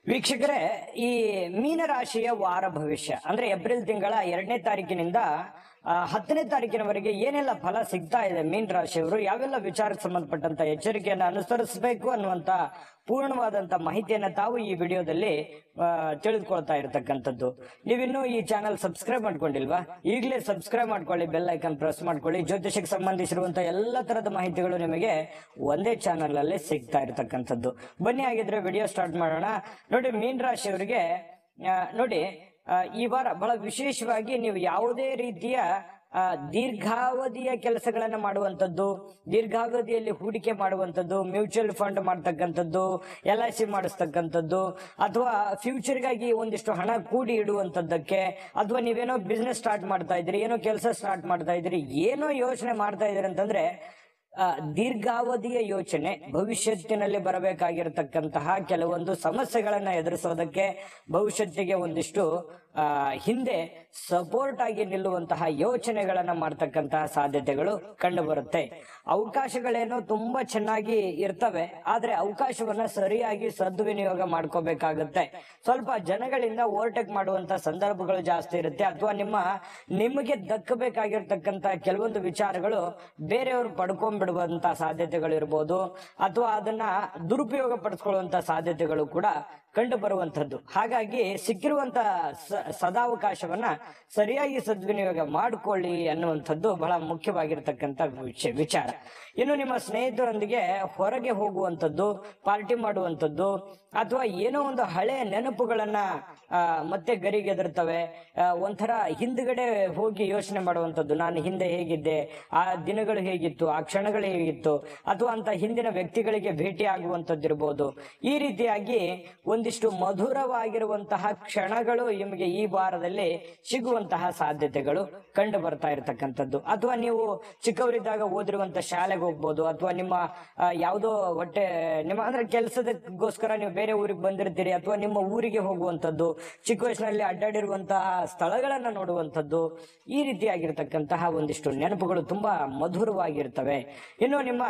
ವೀಕ್ಷಕರೇ ಈ ಮೀನರಾಶಿಯ ವಾರ ಭವಿಷ್ಯ ಅಂದ್ರೆ ಏಪ್ರಿಲ್ ತಿಂಗಳ ಎರಡನೇ ತಾರೀಕಿನಿಂದ ಆ, ಹತ್ತನೇ ತಾರೀಕಿನವರೆಗೆ ಏನೆಲ್ಲ ಫಲ ಸಿಗ್ತಾ ಇದೆ ಮೀನ ರಾಶಿಯವರು ಯಾವೆಲ್ಲ ವಿಚಾರಕ್ಕೆ ಸಂಬಂಧಪಟ್ಟಂತ ಎಚ್ಚರಿಕೆಯನ್ನು ಅನುಸರಿಸಬೇಕು ಅನ್ನುವಂತ ಪೂರ್ಣವಾದಂತ ಮಾಹಿತಿಯನ್ನ ತಾವು ಈ ವಿಡಿಯೋದಲ್ಲಿ ಆ, ತಿಳಿದುಕೊಳ್ತಾ ಇರತಕ್ಕಂಥದ್ದು ನೀವಿನ್ನೂ ಈ ಚಾನಲ್ ಸಬ್ಸ್ಕ್ರೈಬ್ ಮಾಡ್ಕೊಂಡಿಲ್ವಾ ಈಗಲೇ ಸಬ್ಸ್ಕ್ರೈಬ್ ಮಾಡ್ಕೊಳ್ಳಿ ಬೆಲ್ ಐಕನ್ ಪ್ರೆಸ್ ಮಾಡ್ಕೊಳ್ಳಿ ಜ್ಯೋತಿಷಕ್ಕೆ ಸಂಬಂಧಿಸಿರುವಂತ ಎಲ್ಲ ತರದ ಮಾಹಿತಿಗಳು ನಿಮಗೆ ಒಂದೇ ಚಾನಲ್ ಅಲ್ಲಿ ಸಿಗ್ತಾ ಇರತಕ್ಕಂಥದ್ದು ಬನ್ನಿ ಹಾಗಿದ್ರೆ ವಿಡಿಯೋ ಸ್ಟಾರ್ಟ್ ಮಾಡೋಣ ನೋಡಿ ಮೀನ್ ರಾಶಿಯವರಿಗೆ ಆ, ನೋಡಿ ಆ, ಈ ವಾರ ಬಹಳ ವಿಶೇಷವಾಗಿ ನೀವು ಯಾವುದೇ ರೀತಿಯ ಆ, ದೀರ್ಘಾವಧಿಯ ಕೆಲಸಗಳನ್ನ ಮಾಡುವಂತದ್ದು ದೀರ್ಘಾವಧಿಯಲ್ಲಿ ಹೂಡಿಕೆ ಮಾಡುವಂತದ್ದು ಮ್ಯೂಚುವಲ್ ಫಂಡ್ ಮಾಡ್ತಕ್ಕಂಥದ್ದು ಎಲ್ ಐ ಸಿ ಮಾಡಿಸ್ತಕ್ಕಂಥದ್ದು ಅಥವಾ ಫ್ಯೂಚರ್ಗಾಗಿ ಒಂದಿಷ್ಟು ಹಣ ಕೂಡಿ ಇಡುವಂತದ್ದಕ್ಕೆ ಅಥವಾ ನೀವೇನೋ ಬಿಸ್ನೆಸ್ ಸ್ಟಾರ್ಟ್ ಮಾಡ್ತಾ ಇದ್ದೀರಿ ಏನೋ ಕೆಲಸ ಸ್ಟಾರ್ಟ್ ಮಾಡ್ತಾ ಇದ್ದೀರಿ ಏನೋ ಯೋಚನೆ ಮಾಡ್ತಾ ಇದ್ದೀರಿ ಅಂತಂದ್ರೆ ಆ, ದೀರ್ಘಾವಧಿಯ ಯೋಚನೆ ಭವಿಷ್ಯತ್ತಿನಲ್ಲಿ ಬರಬೇಕಾಗಿರತಕ್ಕಂತಹ ಕೆಲವೊಂದು ಸಮಸ್ಯೆಗಳನ್ನ ಎದುರಿಸೋದಕ್ಕೆ ಭವಿಷ್ಯತ್ತಿಗೆ ಒಂದಿಷ್ಟು ಆ, ಹಿಂದೆ ಸಪೋರ್ಟ್ ಆಗಿ ನಿಲ್ಲುವಂತಹ ಯೋಚನೆಗಳನ್ನ ಮಾಡ್ತಕ್ಕಂತಹ ಸಾಧ್ಯತೆಗಳು ಕಂಡು ಬರುತ್ತೆ ಅವಕಾಶಗಳೇನೋ ತುಂಬಾ ಚೆನ್ನಾಗಿ ಇರ್ತವೆ ಆದ್ರೆ ಅವಕಾಶವನ್ನ ಸರಿಯಾಗಿ ಸದ್ವಿನಿಯೋಗ ಮಾಡ್ಕೋಬೇಕಾಗುತ್ತೆ ಸ್ವಲ್ಪ ಜನಗಳಿಂದ ಓವರ್ಟೇಕ್ ಮಾಡುವಂತ ಸಂದರ್ಭಗಳು ಜಾಸ್ತಿ ಇರುತ್ತೆ ಅಥವಾ ನಿಮ್ಮ ನಿಮಗೆ ದಕ್ಕಬೇಕಾಗಿರ್ತಕ್ಕಂತ ಕೆಲವೊಂದು ವಿಚಾರಗಳು ಬೇರೆಯವರು ಪಡ್ಕೊಂಡ್ಬಿಡುವಂತ ಸಾಧ್ಯತೆಗಳು ಇರ್ಬೋದು ಅಥವಾ ಅದನ್ನ ದುರುಪಯೋಗ ಪಡಿಸ್ಕೊಳ್ಳುವಂತ ಸಾಧ್ಯತೆಗಳು ಕೂಡ ಕಂಡು ಬರುವಂತದ್ದು ಹಾಗಾಗಿ ಸಿಕ್ಕಿರುವಂತ ಸ- ಸದಾವಕಾಶವನ್ನ ಸರಿಯಾಗಿ ಸದ್ವಿನಿಯೋಗ ಮಾಡಿಕೊಳ್ಳಿ ಅನ್ನುವಂಥದ್ದು ಬಹಳ ಮುಖ್ಯವಾಗಿರ್ತಕ್ಕಂಥ ವಿಷಯ ವಿಚಾರ ಇನ್ನು ನಿಮ್ಮ ಸ್ನೇಹಿತರೊಂದಿಗೆ ಹೊರಗೆ ಹೋಗುವಂಥದ್ದು ಪಾರ್ಟಿ ಮಾಡುವಂಥದ್ದು ಅಥವಾ ಏನೋ ಒಂದು ಹಳೆಯ ನೆನಪುಗಳನ್ನ ಆ, ಮತ್ತೆ ಗರಿಗೆದರ್ತವೆ ಆ, ಒಂಥರ ಹಿಂದ್ಗಡೆ ಹೋಗಿ ಯೋಚನೆ ಮಾಡುವಂಥದ್ದು ನಾನು ಹಿಂದೆ ಹೇಗಿದ್ದೆ ಆ ದಿನಗಳು ಹೇಗಿತ್ತು ಆ ಕ್ಷಣಗಳು ಹೇಗಿತ್ತು ಅಥವಾ ಅಂತ ಹಿಂದಿನ ವ್ಯಕ್ತಿಗಳಿಗೆ ಭೇಟಿ ಆಗುವಂಥದ್ದಿರ್ಬೋದು ಈ ರೀತಿಯಾಗಿ ಒಂದಿಷ್ಟು ಮಧುರವಾಗಿರುವಂತಹ ಕ್ಷಣಗಳು ನಿಮಗೆ ಈ ವಾರದಲ್ಲಿ ಸಿಗುವಂತಹ ಸಾಧ್ಯತೆಗಳು ಕಂಡು ಬರ್ತಾ ಇರತಕ್ಕಂಥದ್ದು ಅಥವಾ ನೀವು ಚಿಕ್ಕವರಿದ್ದಾಗ ಓದಿರುವಂತ ಶಾಲೆಗೆ ಹೋಗ್ಬೋದು ಅಥವಾ ನಿಮ್ಮ ಆ, ಯಾವುದೋ ಹೊಟ್ಟೆ ನಿಮ್ಮ ಅಂದ್ರೆ ಕೆಲಸದಕ್ಕೋಸ್ಕರ ನೀವು ಬೇರೆ ಊರಿಗೆ ಬಂದಿರ್ತೀರಿ ಅಥವಾ ನಿಮ್ಮ ಊರಿಗೆ ಹೋಗುವಂಥದ್ದು ಚಿಕ್ಕ ವಯಸ್ಸಿನಲ್ಲಿ ಅಡ್ಡಾಡಿರುವಂತಹ ಸ್ಥಳಗಳನ್ನ ನೋಡುವಂಥದ್ದು ಈ ರೀತಿಯಾಗಿರ್ತಕ್ಕಂತಹ ಒಂದಿಷ್ಟು ನೆನಪುಗಳು ತುಂಬಾ ಮಧುರವಾಗಿರ್ತವೆ ಇನ್ನು ನಿಮ್ಮ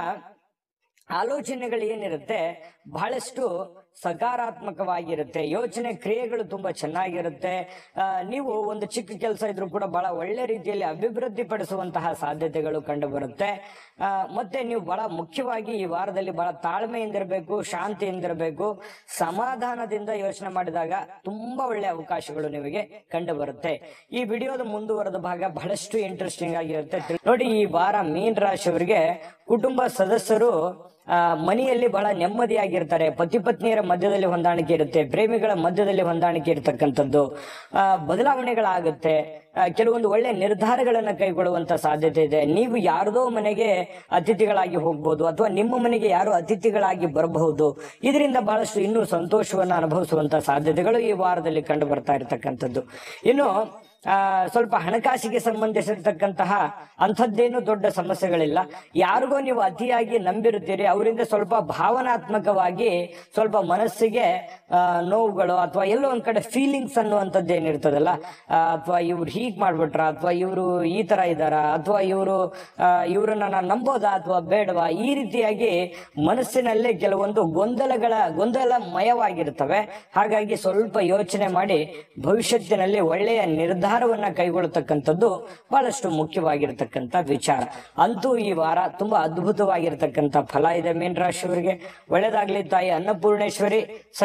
ಆಲೋಚನೆಗಳು ಏನಿರುತ್ತೆ ಬಹಳಷ್ಟು ಸಕಾರಾತ್ಮಕವಾಗಿರುತ್ತೆ ಯೋಚನೆ ಕ್ರಿಯೆಗಳು ತುಂಬಾ ಚೆನ್ನಾಗಿರುತ್ತೆ ಆ, ನೀವು ಒಂದು ಚಿಕ್ಕ ಕೆಲಸ ಇದ್ರೂ ಕೂಡ ಬಹಳ ಒಳ್ಳೆ ರೀತಿಯಲ್ಲಿ ಅಭಿವೃದ್ಧಿ ಪಡಿಸುವಂತಹ ಸಾಧ್ಯತೆಗಳು ಕಂಡು ಬರುತ್ತೆ ಆ, ಮತ್ತೆ ನೀವು ಬಹಳ ಮುಖ್ಯವಾಗಿ ಈ ವಾರದಲ್ಲಿ ಬಹಳ ತಾಳ್ಮೆಯಿಂದಿರಬೇಕು ಶಾಂತಿಯಿಂದಿರಬೇಕು ಸಮಾಧಾನದಿಂದ ಯೋಚನೆ ಮಾಡಿದಾಗ ತುಂಬಾ ಒಳ್ಳೆ ಅವಕಾಶಗಳು ನಿಮಗೆ ಕಂಡು ಬರುತ್ತೆ ಈ ವಿಡಿಯೋದ ಮುಂದುವರೆದ ಭಾಗ ಬಹಳಷ್ಟು ಇಂಟ್ರೆಸ್ಟಿಂಗ್ ಆಗಿರುತ್ತೆ ನೋಡಿ ಈ ವಾರ ಮೀನ್ ರಾಶಿಯವರಿಗೆ ಕುಟುಂಬ ಸದಸ್ಯರು ಆ, ಮನೆಯಲ್ಲಿ ಬಹಳ ನೆಮ್ಮದಿಯಾಗಿರ್ತಾರೆ ಪತಿ ಪತ್ನಿಯರ ಮಧ್ಯದಲ್ಲಿ ಹೊಂದಾಣಿಕೆ ಇರುತ್ತೆ ಪ್ರೇಮಿಗಳ ಮಧ್ಯದಲ್ಲಿ ಹೊಂದಾಣಿಕೆ ಇರತಕ್ಕಂಥದ್ದು ಆ, ಬದಲಾವಣೆಗಳಾಗುತ್ತೆ ಆ, ಕೆಲವೊಂದು ಒಳ್ಳೆ ನಿರ್ಧಾರಗಳನ್ನ ಕೈಗೊಳ್ಳುವಂತ ಸಾಧ್ಯತೆ ಇದೆ ನೀವು ಯಾರದೋ ಮನೆಗೆ ಅತಿಥಿಗಳಾಗಿ ಹೋಗ್ಬೋದು ಅಥವಾ ನಿಮ್ಮ ಮನೆಗೆ ಯಾರು ಅತಿಥಿಗಳಾಗಿ ಬರಬಹುದು ಇದರಿಂದ ಬಹಳಷ್ಟು ಇನ್ನೂ ಸಂತೋಷವನ್ನ ಅನುಭವಿಸುವಂತ ಸಾಧ್ಯತೆಗಳು ಈ ವಾರದಲ್ಲಿ ಕಂಡು ಬರ್ತಾ ಇರತಕ್ಕಂಥದ್ದು ಇನ್ನು ಆ, ಸ್ವಲ್ಪ ಹಣಕಾಸಿಗೆ ಸಂಬಂಧಿಸಿರ್ತಕ್ಕಂತಹ ಅಂಥದ್ದೇನು ದೊಡ್ಡ ಸಮಸ್ಯೆಗಳಿಲ್ಲ ಯಾರಿಗೋ ನೀವು ಅತಿಯಾಗಿ ನಂಬಿರುತ್ತೀರಿ ಅವರಿಂದ ಸ್ವಲ್ಪ ಭಾವನಾತ್ಮಕವಾಗಿ ಸ್ವಲ್ಪ ಮನಸ್ಸಿಗೆ ಆ, ನೋವುಗಳು ಅಥವಾ ಎಲ್ಲೋ ಒಂದ್ ಕಡೆ ಫೀಲಿಂಗ್ಸ್ ಅನ್ನುವಂಥದ್ದು ಏನಿರ್ತದಲ್ಲ ಅಥವಾ ಇವ್ರು ಹೀಗ್ ಮಾಡ್ಬಿಟ್ರ ಅಥವಾ ಇವರು ಈ ತರ ಇದಾರ ಅಥವಾ ಇವರು ಇವ್ರನ್ನ ನಾನು ನಂಬೋದಾ ಅಥವಾ ಬೇಡವಾ ಈ ರೀತಿಯಾಗಿ ಮನಸ್ಸಿನಲ್ಲಿ ಕೆಲವೊಂದು ಗೊಂದಲಗಳ ಗೊಂದಲಮಯವಾಗಿರ್ತವೆ ಹಾಗಾಗಿ ಸ್ವಲ್ಪ ಯೋಚನೆ ಮಾಡಿ ಭವಿಷ್ಯತ್ತಿನಲ್ಲಿ ಒಳ್ಳೆಯ ನಿರ್ಧಾರವನ್ನ ಕೈಗೊಳ್ಳತಕ್ಕಂಥದ್ದು ಬಹಳಷ್ಟು ಮುಖ್ಯವಾಗಿರ್ತಕ್ಕಂಥ ವಿಚಾರ ಅಂತೂ ಈ ವಾರ ತುಂಬಾ ಅದ್ಭುತವಾಗಿರ್ತಕ್ಕಂಥ ಫಲ ಇದೆ ಮೀನ ರಾಶಿಯವರಿಗೆ ಒಳ್ಳೇದಾಗ್ಲಿ ತಾಯಿ ಅನ್ನಪೂರ್ಣೇಶ್ವರಿ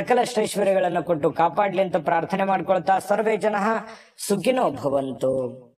ಸಕಲಷ್ಟೈಶ್ವರ್ಯಗಳನ್ನು ಕೊಟ್ಟು ಕಾಪಾಡ್ಲಿ ಅಂತ ಪ್ರಾರ್ಥನೆ ಮಾಡ್ಕೊಳ್ತಾ ಸರ್ವೇ ಜನ ಸುಖಿನೋ ಭವಂತು